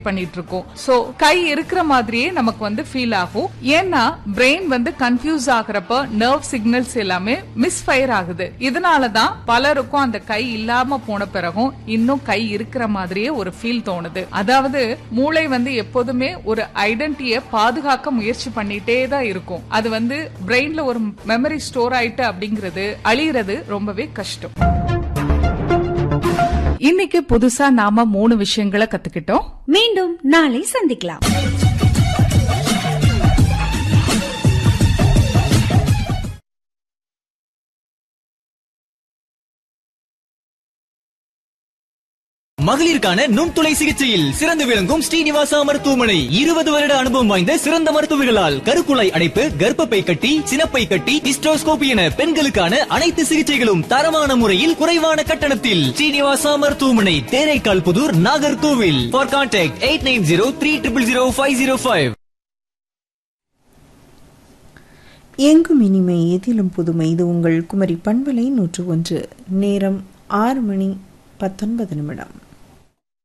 பண்ணிட்டு இருக்கோம் சோ கை இருக்கிற மாதிரியே நமக்கு வந்து ஃபீல் ஆகும் ஏன்னா பிரெயின் வந்து கன்ஃபியூஸ் ஆகுறப்ப நர்வ் சிக்னல்ஸ் எல்லாமே மிஸ்ஃபயர் ஆகுது இதனாலதான் பலருக்கும் அந்த கை இல்லாம போன பிறகும் இன்னும் கை இருக்கிற மாதிரியே ஒரு ஃபீல் தோணுது அதாவது மூளை வந்து எப்போதுமே ஒரு ஐடென்டிட்டியை பாதுகாக்க முயற்சி பண்ணிட்டே தான் இருக்கும் அது வந்து பிரெயின்ல ஒரு மெமரி ஸ்டோர் ஆயிட்டு அப்படிங்கிறது அழியிறது ரொம்பவே கஷ்டம் இன்னைக்கு புதுசா நாம மூணு விஷயங்களை கத்துக்கிட்டோம் மீண்டும் நாளை சந்திக்கலாம் மகளிருக்கான நுண்துளை சிகிச்சையில் சிறந்து விளங்கும் ஸ்ரீனிவாசா மருத்துவமனை இருபது வருட அனுபவம் வாய்ந்த சிறந்த மருத்துவர்களால் கருக்குழாய் அடைப்பு கர்ப்பப்பை கட்டி சினப்பை கட்டி ஹிஸ்டோஸ்கோபி என பெண்களுக்கான அனைத்து சிகிச்சைகளும் தரமான முறையில் குறைவான கட்டணத்தில் ஸ்ரீனிவாசா மருத்துவமனை Theraikal Puthur Nagercoil for contact eight nine zero three triple zero five zero five எங்கும் இனிமை எதிலும் புதுமை இது உங்கள் குமரி பண்பலை நூற்று ஒன்று நேரம் ஆறு மணி பத்தொன்பது நிமிடம்